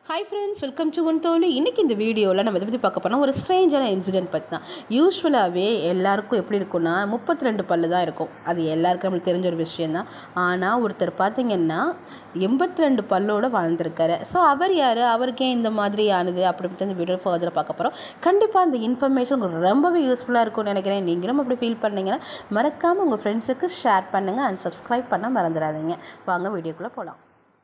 hi friends welcome to one தோழி இன்றைக்கி இந்த வீடியோவில் நம்ம இதை பற்றி பார்க்க போனால் ஒரு ஸ்ட்ரேஞ்சான இன்சிடென்ட் பற்றி தான் யூஸ்வலாகவே எல்லாருக்கும் எப்படி இருக்கும்னா முப்பத்தி ரெண்டு பல்லு தான் இருக்கும் அது எல்லாருக்கும் நம்மளுக்கு தெரிஞ்ச ஒரு விஷயந்தான் ஆனால் ஒருத்தர் பார்த்தீங்கன்னா எண்பத்தி ரெண்டு பல்லோடு வாழ்ந்திருக்காரு ஸோ அவர் யார் அவருக்கே இந்த மாதிரி ஆனது அப்படி இப்படி இந்த வீடியோ ஃபர்தராக பார்க்க போகிறோம் கண்டிப்பாக இந்த இன்ஃபர்மேஷன் உங்களுக்கு ரொம்பவே யூஸ்ஃபுல்லாக இருக்கும்னு நினைக்கிறேன் நீங்களும் அப்படி ஃபீல் பண்ணீங்கன்னா மறக்காமல் உங்கள் ஃப்ரெண்ட்ஸுக்கு ஷேர் பண்ணுங்கள் அண்ட் சப்ஸ்கிரைப் பண்ண மறந்துடாதீங்க வாங்க வீடியோக்குள்ளே போகலாம்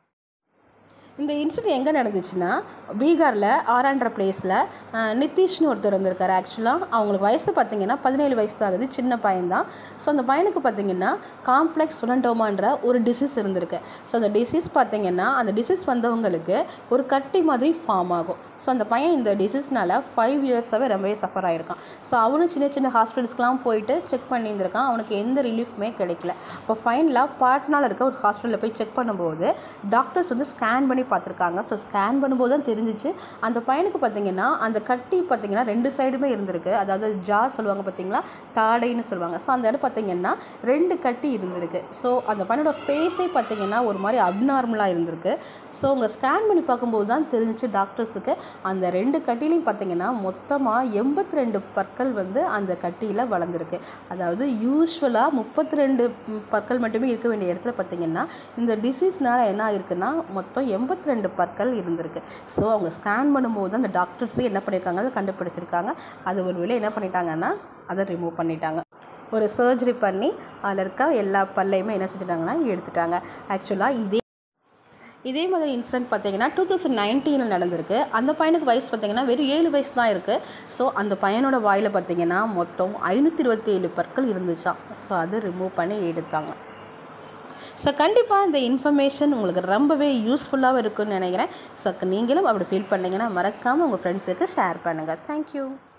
இந்த இன்சிடென்ட் எங்கே நடந்துச்சுன்னா பீகாரில் ஆறான்ற பிளேஸில் நிதிஷ்னு ஒருத்தர் இருந்திருக்காரு ஆக்சுவலாக அவங்களுக்கு வயசு பார்த்தீங்கன்னா பதினேழு வயசு தான் ஆகுது சின்ன பையன்தான் ஸோ அந்த பையனுக்கு பார்த்தீங்கன்னா காம்ப்ளெக்ஸ் சுரண்டோமான்ற ஒரு டிசீஸ் இருந்திருக்கு ஸோ அந்த டிசீஸ் பார்த்தீங்கன்னா அந்த டிசீஸ் வந்தவங்களுக்கு ஒரு கட்டி மாதிரி ஃபார்ம் ஆகும் ஸோ அந்த பையன் இந்த டிசீஸ்னால ஃபைவ் இயர்ஸாகவே ரொம்பவே சஃபர் ஆகிருக்கான் ஸோ அவனும் சின்ன சின்ன ஹாஸ்பிட்டல்ஸ்க்கெலாம் போயிட்டு செக் பண்ணியிருந்திருக்கான் அவனுக்கு எந்த ரிலீஃப்மே கிடைக்கல அப்போ ஃபைனலாக பாட்னாவில் இருக்க ஒரு ஹாஸ்பிட்டலில் போய் செக் பண்ணும்போது டாக்டர்ஸ் வந்து ஸ்கேன் பண்ணி பார்த்துருக்காங்க ஸோ ஸ்கேன் பண்ணும்போது தான் தெரிஞ்சிச்சு அந்த பையனுக்கு பார்த்தீங்கன்னா அந்த கட்டி பார்த்தீங்கன்னா ரெண்டு சைடுமே இருந்திருக்கு அதாவது ஜா சொல்லுவாங்க பார்த்தீங்களா தாடைன்னு சொல்லுவாங்க ஸோ அந்த இடம் பார்த்தீங்கன்னா ரெண்டு கட்டி இருந்திருக்கு ஸோ அந்த பையனோட ஃபேஸே பார்த்தீங்கன்னா ஒரு மாதிரி அப்நார்மலாக இருந்திருக்கு ஸோ அவங்க ஸ்கேன் பண்ணி பார்க்கும்போது தான் தெரிஞ்சிச்சு டாக்டர்ஸுக்கு அந்த ரெண்டு கட்டிலையும் பார்த்தீங்கன்னா மொத்தமாக எண்பத்தி ரெண்டு பற்கள் வந்து அந்த கட்டியில் வளர்ந்துருக்கு அதாவது யூஸ்வலாக முப்பத்தி ரெண்டு பற்கள் மட்டுமே இருக்க வேண்டிய இடத்துல பார்த்தீங்கன்னா இந்த டிசீஸ்னால என்ன ஆயிருக்குன்னா மொத்தம் எண்பத்தி ரெண்டு பற்கள் இருந்திருக்கு ஸோ அவங்க ஸ்கேன் பண்ணும்போது அந்த டாக்டர்ஸே என்ன பண்ணியிருக்காங்க அதை கண்டுபிடிச்சிருக்காங்க அது ஒரு வேளை என்ன பண்ணிட்டாங்கன்னா அதை ரிமூவ் பண்ணிட்டாங்க ஒரு சர்ஜரி பண்ணி அதில் இருக்க எல்லா பல்லையுமே என்ன செஞ்சுட்டாங்கன்னா எடுத்துட்டாங்க ஆக்சுவலாக இதே இதே மாதிரி இன்சிடென்ட் பார்த்தீங்கன்னா டூ தௌசண்ட் நைன்டீனில் நடந்திருக்கு அந்த பையனுக்கு வயசு பார்த்தீங்கன்னா வெறும் ஏழு வயசு தான் இருக்குது ஸோ அந்த பையனோட வாயில் பார்த்தீங்கன்னா மொத்தம் ஐநூற்றி இருபத்தி ஏழு பற்கள் இருந்துச்சாம் ஸோ அதை ரிமூவ் பண்ணி எடுத்தாங்க ஸோ கண்டிப்பாக இந்த இன்ஃபர்மேஷன் உங்களுக்கு ரொம்பவே யூஸ்ஃபுல்லாகவும் இருக்குன்னு நினைக்கிறேன் ஸோ நீங்களும் அப்படி ஃபீல் பண்ணிங்கன்னா மறக்காமல் உங்கள் ஃப்ரெண்ட்ஸுக்கு ஷேர் பண்ணுங்கள் தேங்க்யூ